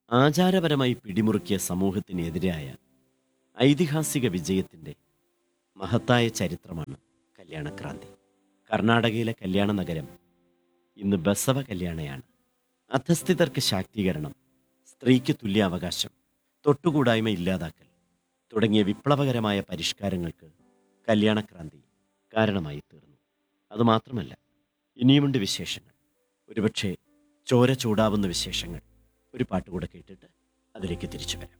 ആചാരപരമായി പിടിമുറുക്കിയ സമൂഹത്തിനെതിരായ ഐതിഹാസിക വിജയത്തിൻ്റെ മഹത്തായ ചരിത്രമാണ് കല്യാണക്രാന്തി കർണാടകയിലെ കല്യാണ നഗരം ഇന്ന് ബസവ കല്യാണയാണ് അധസ്ഥിതർക്ക് ശാക്തീകരണം സ്ത്രീക്ക് തുല്യാവകാശം തൊട്ടുകൂടായ്മ ഇല്ലാതാക്കൽ തുടങ്ങിയ വിപ്ലവകരമായ പരിഷ്കാരങ്ങൾക്ക് കല്യാണക്രാന്തി കാരണമായി തീർന്നു അതുമാത്രമല്ല ഇനിയുമുണ്ട് വിശേഷങ്ങൾ ഒരുപക്ഷെ ചോര ചൂടാവുന്ന വിശേഷങ്ങൾ ഒരു പാട്ടുകൂടെ കേട്ടിട്ട് അതിലേക്ക് തിരിച്ചു വരാം